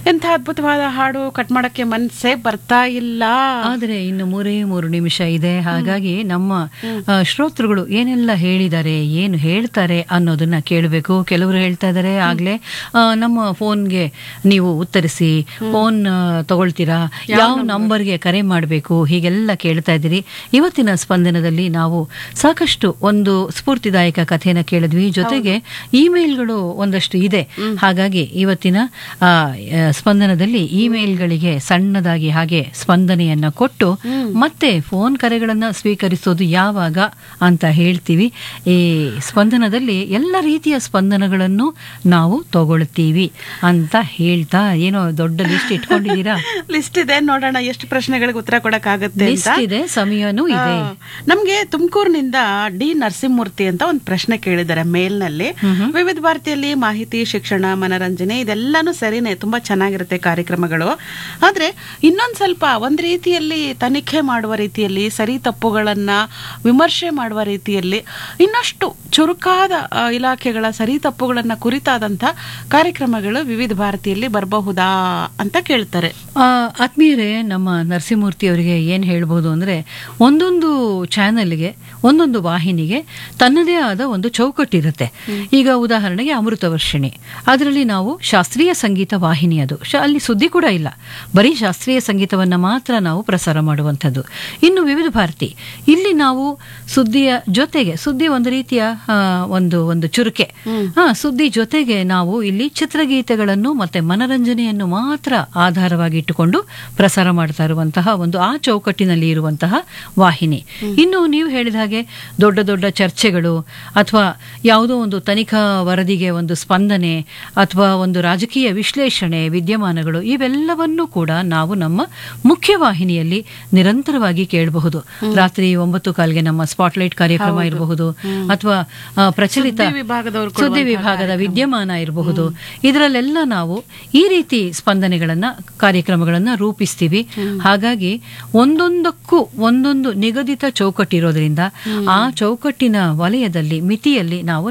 ಎಂಥ ಅದ್ಭುತವಾದ ಹಾಡು ಕಟ್ ಮಾಡಕ್ಕೆ ಮನ್ಸೇ ಬರ್ತಾ ಇಲ್ಲ ಆದರೆ ಇನ್ನು ಮೂರೇ ಮೂರು ನಿಮಿಷ ಇದೆ ಹಾಗಾಗಿ ನಮ್ಮ ಆ, ಶ್ರೋತೃಗಳು ಏನೆಲ್ಲ ಹೇಳಿದ್ದಾರೆ ಏನು ಹೇಳ್ತಾರೆ ಅನ್ನೋದನ್ನ ಕೇಳಬೇಕು ಕೆಲವರು ಹೇಳ್ತಾ ಇದ್ದಾರೆ ಆಗ್ಲೇ ಆ, ನಮ್ಮ ಫೋನ್ಗೆ ನೀವು ಉತ್ತರಿಸಿ ಫೋನ್ ಆ, ತಗೊಳ್ತೀರಾ ಯಾವ ನಂಬರ್ಗೆ ಕರೆ ಮಾಡಬೇಕು ಹೀಗೆಲ್ಲ ಕೇಳ್ತಾ ಇದ್ದೀರಿ ಇವತ್ತಿನ ಸ್ಪಂದನದಲ್ಲಿ ನಾವು ಸಾಕಷ್ಟು ಒಂದು ಸ್ಫೂರ್ತಿದಾಯಕ ಕಥೆನ ಕೇಳಿದ್ವಿ ಜೊತೆಗೆ ಇಮೇಲ್ಗಳು ಒಂದಷ್ಟು ಇದೆ ಹಾಗಾಗಿ ಇವತ್ತಿನ ಆ, ಆ, ಸ್ಪಂದನದಲ್ಲಿ ಇಮೇಲ್ಗಳಿಗೆ ಸಣ್ಣದಾಗಿ ಹಾಗೆ ಸ್ಪಂದನೆಯನ್ನ ಕೊಟ್ಟು ಮತ್ತೆ ಫೋನ್ ಕರೆಗಳನ್ನ ಸ್ವೀಕರಿಸೋದು ಯಾವಾಗ ಅಂತ ಹೇಳ್ತೀವಿ ಈ ಸ್ಪಂದನದಲ್ಲಿ ಎಲ್ಲ ರೀತಿಯ ಸ್ಪಂದನಗಳನ್ನು ನಾವು ತಗೊಳ್ತೀವಿ ಅಂತ ಹೇಳ್ತಾ ಏನೋ ದೊಡ್ಡ ಲಿಸ್ಟ್ ಇಟ್ಕೊಂಡಿದ್ದೀರಾ ಲಿಸ್ಟ್ ಇದೆ ನೋಡೋಣ ಎಷ್ಟು ಪ್ರಶ್ನೆಗಳಿಗೆ ಉತ್ತರ ಕೊಡಕ್ಕಾಗತ್ತೆ ಅಂತ ಲಿಸ್ಟ್ ಇದೆ ಸಮಯನೂ ಇದೆ ಆ, ನಮ್ಗೆ ತುಮಕೂರಿನಿಂದ ಡಿ ನರಸಿಂಹಮೂರ್ತಿ ಅಂತ ಒಂದು ಪ್ರಶ್ನೆ ಕೇಳಿದ್ದಾರೆ ಮೇಲ್ನಲ್ಲಿ ವಿವಿಧ ಭಾರತಿಯಲ್ಲಿ ಮಾಹಿತಿ ಶಿಕ್ಷಣ ಮನರಂಜನೆ ಇದೆಲ್ಲಾನು ಸರಿನೇ ತುಂಬಾ ಚೆನ್ನಾಗಿರುತ್ತೆ ಕಾರ್ಯಕ್ರಮಗಳು ಆದ್ರೆ ಇನ್ನೊಂದ್ ಸ್ವಲ್ಪ ಒಂದ್ ರೀತಿಯಲ್ಲಿ ತನಿಖೆ ಮಾಡುವ ರೀತಿಯಲ್ಲಿ ಸರಿ ತಪ್ಪುಗಳನ್ನ ವಿಮರ್ಶೆ ಮಾಡುವ ರೀತಿಯಲ್ಲಿ ಇನ್ನಷ್ಟು ಚುರುಕಾದ ಆ, ಇಲಾಖೆಗಳ ಸರಿ ತಪ್ಪುಗಳನ್ನ ಕುರಿತಾದಂತ ಕಾರ್ಯಕ್ರಮಗಳು ವಿವಿಧ ಭಾರತಿಯಲ್ಲಿ ಬರಬಹುದಾ ಅಂತ ಕೇಳ್ತಾರೆ ಆ, ಆತ್ಮೀಯರೇ ನಮ್ಮ ನರಸಿಂಹಮೂರ್ತಿ ಅವರಿಗೆ ಏನು ಹೇಳ್ಬೋದು ಅಂದರೆ ಒಂದೊಂದು ಚಾನೆಲ್ಗೆ ಒಂದೊಂದು ವಾಹಿನಿಗೆ ತನ್ನದೇ ಆದ ಒಂದು ಚೌಕಟ್ಟಿರುತ್ತೆ ಈಗ ಉದಾಹರಣೆಗೆ ಅಮೃತವರ್ಷಿಣಿ ಅದರಲ್ಲಿ ನಾವು ಶಾಸ್ತ್ರೀಯ ಸಂಗೀತ ವಾಹಿನಿ ಅದು ಶ- ಅಲ್ಲಿ ಸುದ್ದಿ ಕೂಡ ಇಲ್ಲ ಬರೀ ಶಾಸ್ತ್ರೀಯ ಸಂಗೀತವನ್ನು ಮಾತ್ರ ನಾವು ಪ್ರಸಾರ ಮಾಡುವಂಥದ್ದು ಇನ್ನು ವಿವಿಧ ಭಾರತಿ ಇಲ್ಲಿ ನಾವು ಸುದ್ದಿಯ ಜೊತೆಗೆ ಸುದ್ದಿ ಒಂದು ರೀತಿಯ ಆ, ಒಂದು ಒಂದು ಚುರುಕೆ ಹಾ ಸುದ್ದಿ ಜೊತೆಗೆ ನಾವು ಇಲ್ಲಿ ಚಿತ್ರಗೀತೆಗಳನ್ನು ಮತ್ತೆ ಮನರಂಜನೆಯನ್ನು ಮಾತ್ರ ಆಧಾರವಾಗಿ ಇಟ್ಟುಕೊಂಡು ಪ್ರಸಾರ ಮಾಡ್ತಾ ಇರುವಂತಹ ಒಂದು ಆ ಚೌಕಟ್ಟಿನಲ್ಲಿ ಇರುವಂತಹ ವಾಹಿನಿ ಇನ್ನು ನೀವು ಹೇಳಿದ ಹಾಗೆ ದೊಡ್ಡ ದೊಡ್ಡ ಚರ್ಚೆಗಳು ಅಥವಾ ಯಾವುದೋ ಒಂದು ತನಿಖಾ ವರದಿಗೆ ಒಂದು ಸ್ಪಂದನೆ ಅಥವಾ ಒಂದು ರಾಜಕೀಯ ವಿಶ್ಲೇಷಣೆ ವಿದ್ಯಮಾನಗಳು ಇವೆಲ್ಲವನ್ನೂ ಕೂಡ ನಾವು ನಮ್ಮ ಮುಖ್ಯ ವಾಹಿನಿಯಲ್ಲಿ ನಿರಂತರವಾಗಿ ಕೇಳಬಹುದು ರಾತ್ರಿ ಒಂಬತ್ತು ಕಾಲ್ಗೆ ನಮ್ಮ ಸ್ಪಾಟ್ಲೈಟ್ ಕಾರ್ಯಕ್ರಮ ಇರಬಹುದು ಅಥವಾ ಆ, ಪ್ರಚಲಿತ ಸುದ್ದಿ ವಿಭಾಗದವರು ಸುದ್ದಿ ವಿಭಾಗದ ವಿದ್ಯಮಾನ ಇರಬಹುದು ಇದರಲ್ಲೆಲ್ಲ ನಾವು ಈ ರೀತಿ ಸ್ಪಂದನೆಗಳನ್ನ ಕಾರ್ಯಕ್ರಮಗಳನ್ನ ರೂಪಿಸ್ತೀವಿ ಹಾಗಾಗಿ ಒಂದೊಂದಕ್ಕೂ ಒಂದೊಂದು ನಿಗದಿತ ಚೌಕಟ್ಟಿರೋದ್ರಿಂದ ಆ ಚೌಕಟ್ಟಿನ ವಲಯದಲ್ಲಿ ಮಿತಿಯಲ್ಲಿ ನಾವು